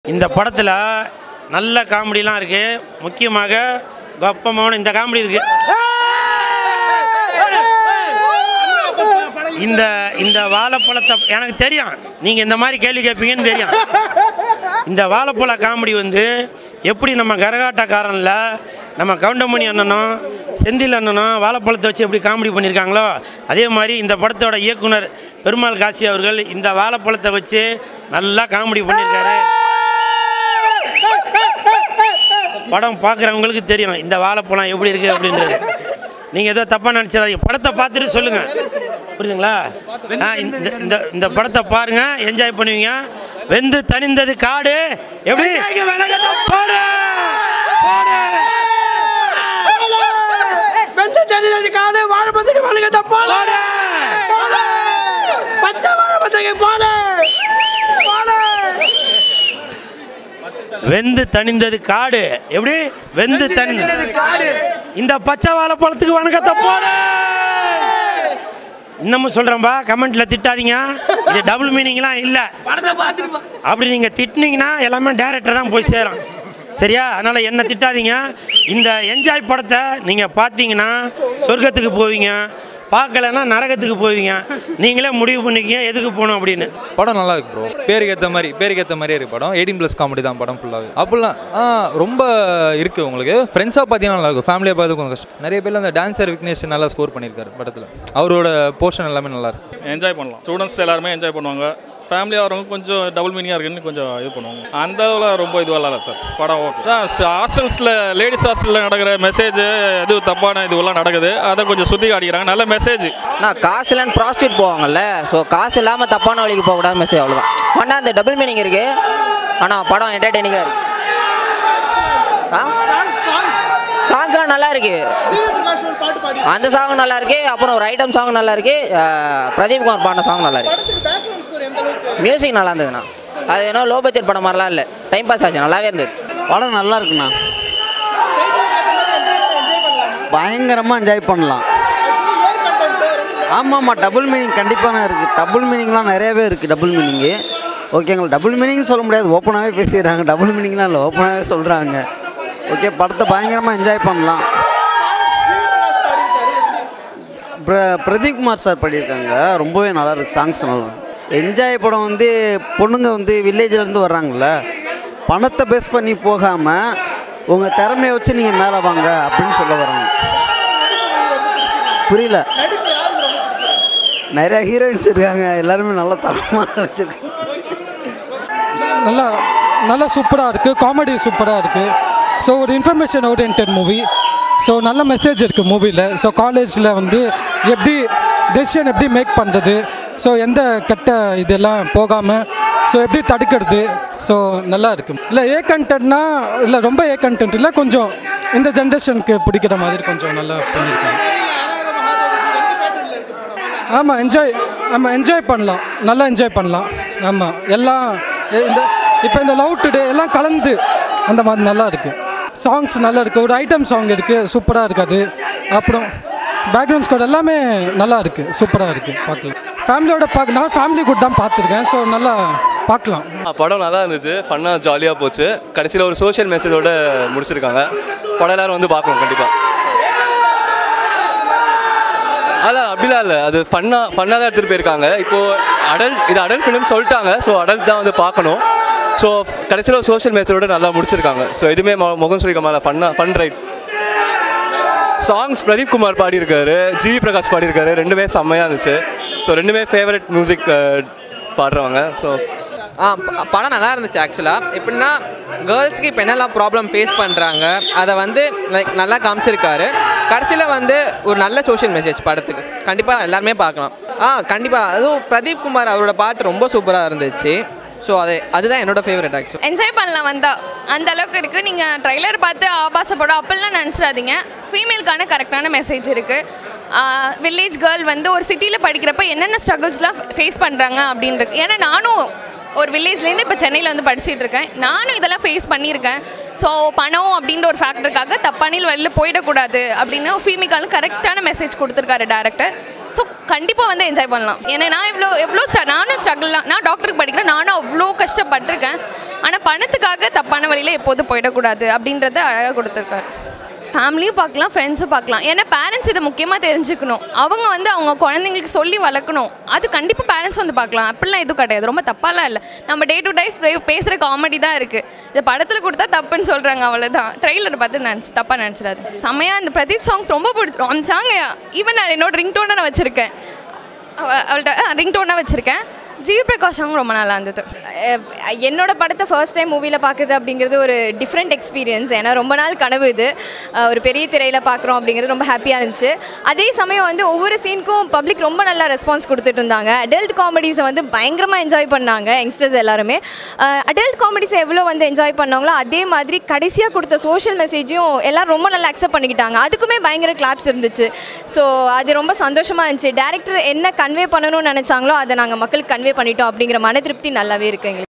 இந்த படத்தில் நல்ல காமெடிலாம் இருக்குது முக்கியமாக கப்பமான இந்த காமெடி இருக்குது இந்த இந்த வாழைப்பழத்தை எனக்கு தெரியும் நீங்கள் இந்த மாதிரி கேள்வி கேட்பீங்கன்னு தெரியும் இந்த வாழைப்பழ காமெடி வந்து எப்படி நம்ம கரகாட்டக்காரனில் நம்ம கவுண்டமணி அண்ணனும் செந்தில் அண்ணனும் வாழைப்பழத்தை வச்சு எப்படி காமெடி பண்ணியிருக்காங்களோ அதே மாதிரி இந்த படத்தோட இயக்குனர் பெருமாள் காசி அவர்கள் இந்த வாழைப்பழத்தை வச்சு நல்லா காமெடி பண்ணியிருக்காரு படம் பார்க்குறவங்களுக்கு தெரியும் இந்த வாழைப்பழம் எப்படி இருக்குது அப்படின்றது நீங்கள் ஏதோ தப்பாக நினச்சிடாதீங்க படத்தை பார்த்துட்டு சொல்லுங்கள் புரியுதுங்களா ஆ, இந்த இந்த இந்த படத்தை பாருங்க என்ஜாய் பண்ணுவீங்க வெந்து தணிந்தது காடு எப்படி போடு! போடு! வெந்து செடிச்சு காடு வாழைப்பத்திக்கு வழுகத்த போல போடு! பச்சை வாழைப்பத்திக்கு போல போல வெந்து தணிந்தது காடு எப்படி வெந்து தணிந்தது காடு இந்த பச்சை வாழைப்பழத்துக்கு வணக்கத்தை போடு இன்னமும் சொல்கிறேன்பா கமெண்ட்ல திட்டாதீங்க இது டபுள் மீனிங்லாம் இல்லை படத்தை பார்த்துட்டு அப்படி நீங்கள் திட்டினீங்கன்னா எல்லாமே டேரக்டர் தான் போய் சேரும் சரியா அதனால் என்ன திட்டாதீங்க இந்த என்ஜாய் படத்தை நீங்கள் பார்த்தீங்கன்னா சொர்க்கத்துக்கு போவீங்க பார்க்கலன்னா நரகத்துக்கு போவீங்க நீங்களே முடிவு பண்ணிக்கங்க எதுக்கு போகணும் அப்படின்னு படம் நல்லா இருக்கு ப்ரோ பேருக்கு ஏற்ற மாதிரி பேருக்கு ஏற்ற மாதிரியே இருக்கு படம் எயிட்டீன் ப்ளஸ் காமெடி தான் படம் ஃபுல்லாகவே அப்படிலாம் ஆ ரொம்ப இருக்குது உங்களுக்கு ஃப்ரெண்ட்ஸாக பார்த்தீங்கன்னா நல்லா இருக்கும் ஃபேமிலியாக பார்த்து கொஞ்சம் கஷ்டம் நிறைய பேர் அந்த டான்ஸர் விக்னேஷ் நல்லா ஸ்கோர் பண்ணியிருக்காரு படத்தில் அவரோட போர்ஷன் எல்லாமே நல்லா இருக்கு என்ஜாய் பண்ணலாம் ஸ்டூடெண்ட்ஸ் எல்லாருமே என்ஜாய் பண்ணுவாங்க ஃபேமிலியாக வரவங்க கொஞ்சம் டபுள் மீனிங்காக இருக்குன்னு கொஞ்சம் இது பண்ணுவாங்க அந்த அளவில் ரொம்ப இதுவாக இல்லை சார் படம் ஓகே தான் ஹாஸ்டல்ஸில் லேடிஸ் ஹாஸ்டலில் நடக்கிற மெசேஜ் இது தப்பான இதுவெல்லாம் நடக்குது அதை கொஞ்சம் சுற்றி காட்டிக்கிறாங்க நல்ல மெசேஜ் நான் காசு இல்லைன்னு ப்ராஸ்டியூட் போவாங்கல்ல ஸோ காசு இல்லாமல் தப்பான வழிக்கு போகக்கூடாது மெசேஜ் அவ்வளோதான் பண்ணால் அந்த டபுள் மீனிங் இருக்கு ஆனால் படம் என்டர்டெய்னிங்காக இருக்கு ஆ சாங்ஸ்லாம் நல்லா இருக்கு அந்த சாங் நல்லா இருக்கு அப்புறம் ஒரு ஐட்டம் சாங் நல்லா இருக்கு அஹ், பிரதீப் குமார் பாடின சாங் நல்லா இருக்கு மியூசிக் நல்லா இருந்ததுண்ணா அது என்ன லோ பட்ஜெட் படம் மாதிரிலாம் இல்லை டைம் பாஸ் ஆச்சு நல்லாவே இருந்தது படம் நல்லா இருக்குண்ணா பயங்கரமாக என்ஜாய் பண்ணலாம் ஆமாம் ஆமாம் டபுள் மீனிங் கண்டிப்பாக இருக்குது டபுள் மீனிங்லாம் நிறையவே இருக்குது டபுள் மீனிங்கு ஓகேங்களா டபுள் மீனிங் சொல்ல முடியாது ஓப்பனாகவே பேசிடுறாங்க டபுள் மீனிங்லாம் இல்லை ஓப்பனாகவே சொல்கிறாங்க ஓகே படத்தை பயங்கரமாக என்ஜாய் பண்ணலாம் பிர பிரதீப் குமார் சார் பாடியிருக்காங்க ரொம்பவே நல்லா இருக்கு சாங்ஸ் நல்லா இருக்கு என்ஜாய் படம் வந்து பொண்ணுங்க வந்து வில்லேஜ்லேருந்து வர்றாங்கல்ல பணத்தை பேஸ் பண்ணி போகாமல் உங்கள் திறமையை வச்சு நீங்கள் மேலே வாங்க அப்படின்னு சொல்ல வராங்க புரியல நிறைய ஹீரோயின்ஸ் இருக்காங்க எல்லாருமே நல்ல தரமாக நடிச்சிருக்காங்க நல்லா நல்லா சூப்பராக இருக்குது காமெடி சூப்பராக இருக்குது ஸோ ஒரு இன்ஃபர்மேஷன் ஓரியன்ட் மூவி ஸோ நல்ல மெசேஜ் இருக்குது மூவியில் ஸோ காலேஜில் வந்து எப்படி டெசிஷன் எப்படி மேக் பண்ணுறது ஸோ எந்த கெட்ட இதெல்லாம் போகாமல் ஸோ எப்படி தடுக்கிறது ஸோ நல்லா இருக்கும் இல்லை ஏ கண்டென்ட்னா இல்லை ரொம்ப ஏ கண்டென்ட் இல்லை கொஞ்சம் இந்த ஜென்ரேஷனுக்கு பிடிக்கிற மாதிரி கொஞ்சம் நல்லா பண்ணியிருக்காங்க ஆமாம் என்ஜாய் ஆமாம் என்ஜாய் பண்ணலாம் நல்லா என்ஜாய் பண்ணலாம் ஆமாம் எல்லாம் எ- இந்த இப்போ இந்த லவ் டுடே எல்லாம் கலந்து அந்த மாதிரி நல்லா இருக்குது சாங்ஸ் நல்லா இருக்குது ஒரு ஐட்டம் சாங் இருக்குது சூப்பராக இருக்குது அப்புறம் பேக்ரவுண்ட் ஸ்கோர் எல்லாமே நல்லா இருக்குது சூப்பராக இருக்குது பார்க்கலாம் ஃபேமிலியோட பார்க்க நான் ஃபேமிலி கூட தான் பார்த்துருக்கேன் ஸோ நல்லா பார்க்கலாம் படம் நல்லா இருந்துச்சு ஃபன்னாக ஜாலியாக போச்சு கடைசியில் ஒரு சோஷியல் மெசேஜோட முடிச்சிருக்காங்க படம் எல்லாரும் வந்து பார்க்கணும் கண்டிப்பாக அதான் அப்படிலாம் இல்லை அது ஃபன்னாக ஃபன்னாக தான் எடுத்துகிட்டு போயிருக்காங்க இப்போது அடல்ட் இது அடல்ட் ஃபிலிம் சொல்லிட்டாங்க ஸோ அடல்ட் தான் வந்து பார்க்கணும் ஸோ கடைசியில் ஒரு சோஷியல் மெசேஜோட நல்லா முடிச்சிருக்காங்க ஸோ எதுவுமே மொ- முகம் சுழிக்க மேலே ஃபன்னாக fun right songs Pradeep Kumar பாடியிருக்காரு ஜி பிரகாஷ் பாடியிருக்காரு ரெண்டுமே செம்மையாக இருந்துச்சு ஸோ ரெண்டுமே ஃபேவரட் மியூசிக் பாடுறவங்க ஸோ ஆ ப- படம் நல்லா இருந்துச்சு ஆக்சுவலாக எப்படின்னா கேர்ள்ஸ்க்கு இப்போ என்னெல்லாம் ப்ராப்ளம் ஃபேஸ் பண்ணுறாங்க அதை வந்து லைக் நல்லா காமிச்சிருக்காரு கடைசியில் வந்து ஒரு நல்ல சோஷியல் மெசேஜ் படத்துக்கு கண்டிப்பாக எல்லாருமே பார்க்கலாம் ஆ கண்டிப்பாக அதுவும் பிரதீப் குமார் அவரோட பாட்டு ரொம்ப சூப்பராக இருந்துச்சு ஸோ அது அதுதான் என்னோட ஃபேவரட் ஆக்சுவலி என்ஜாய் பண்ணலாம் வந்தா அந்த அளவுக்கு இருக்குது நீங்கள் ட்ரைலர் பார்த்து ஆபாச படம் அப்படிலாம் நினச்சிடாதீங்க ஃபீமேலுக்கான கரெக்டான மெசேஜ் இருக்குது வில்லேஜ் கேர்ள் வந்து ஒரு சிட்டியில் படிக்கிறப்ப என்னென்ன ஸ்ட்ரகிள்ஸ்லாம் ஃபேஸ் பண்ணுறாங்க அப்படின்றது ஏன்னா நானும் ஒரு வில்லேஜ்லேருந்து இப்போ சென்னையில் வந்து படிச்சிட்டு இருக்கேன் நானும் இதெல்லாம் ஃபேஸ் பண்ணியிருக்கேன் ஸோ பணம் அப்படின்ற ஒரு ஃபேக்டருக்காக தப்பானில் வெளில போயிடக்கூடாது அப்படின்னு ஃபீமேக்காலும் கரெக்டான மெசேஜ் கொடுத்துருக்காரு டேரக்டர் ஸோ கண்டிப்பாக வந்து என்ஜாய் பண்ணலாம் ஏன்னா நான் இவ்வளோ எவ்வளோ ஸ்ட- நானும் ஸ்ட்ரகிள்லாம் நான் டாக்டருக்கு படிக்கிறேன் நானும் அவ்வளோ கஷ்டப்பட்டிருக்கேன் ஆனால் பணத்துக்காக தப்பான வழியில் எப்போதும் போயிடக்கூடாது அப்படின்றத அழகாக கொடுத்துருக்காரு ஃபேமிலியும் பார்க்கலாம் ஃப்ரெண்ட்ஸும் பார்க்கலாம் ஏன்னா பேரண்ட்ஸ் இதை முக்கியமாக தெரிஞ்சுக்கணும் அவங்க வந்து அவங்க குழந்தைங்களுக்கு சொல்லி வளர்க்கணும் அது கண்டிப்பாக பேரண்ட்ஸ் வந்து பார்க்கலாம் அப்படிலாம் எதுவும் கிடையாது ரொம்ப தப்பாலாம் இல்லை நம்ம டே டு டே பேசுகிற காமெடி தான் இருக்குது இந்த படத்தில் கொடுத்தா தப்புன்னு சொல்கிறாங்க அவ்வளோதான் ட்ரெய்லர் பார்த்து நினச்சி தப்பாக நினச்சிடாது செம்மையாக இந்த பிரதீப் சாங்ஸ் ரொம்ப பிடிச்சிரும் அந்த சாங் ஈவன் நான் என்னோட ரிங் டோனை நான் வச்சுருக்கேன் அவ- அவள்கிட்ட ரிங் டோனாக வச்சுருக்கேன் ஜிவி பிரகாஷ் சாங் ரொம்ப நல்லா இருந்தது அஹ் என்னோட படத்தை ஃபர்ஸ்ட் டைம் மூவியில் பார்க்குறது அப்படிங்கிறது ஒரு டிஃப்ரெண்ட் எக்ஸ்பீரியன்ஸ் ஏன்னா ரொம்ப நாள் கனவு இது அஹ் ஒரு பெரிய திரையில் பார்க்குறோம் அப்படிங்கிறது ரொம்ப ஹாப்பியாக இருந்துச்சு அதே சமயம் வந்து ஒவ்வொரு சீனுக்கும் பப்ளிக் ரொம்ப நல்லா ரெஸ்பான்ஸ் கொடுத்துட்டு இருந்தாங்க அடல்ட் காமெடிஸை வந்து பயங்கரமாக என்ஜாய் பண்ணாங்க யங்ஸ்டர்ஸ் எல்லாருமே அடல்ட் காமெடிஸை எவ்வளோ வந்து என்ஜாய் பண்ணாங்களோ அதே மாதிரி கடைசியாக கொடுத்த சோஷியல் மெசேஜையும் எல்லோரும் ரொம்ப நல்லா அக்செப்ட் பண்ணிக்கிட்டாங்க அதுக்குமே பயங்கர கிளாப்ஸ் இருந்துச்சு ஸோ அது ரொம்ப சந்தோஷமாக இருந்துச்சு டேரக்டர் என்ன கன்வே பண்ணணும்னு நினச்சாங்களோ அதை நாங்கள் மக்களுக்கு கன்வே பண்ணிட்டோம் அப்படிங்கிற மன திருப்தி நல்லாவே இருக்குது எங்களுக்கு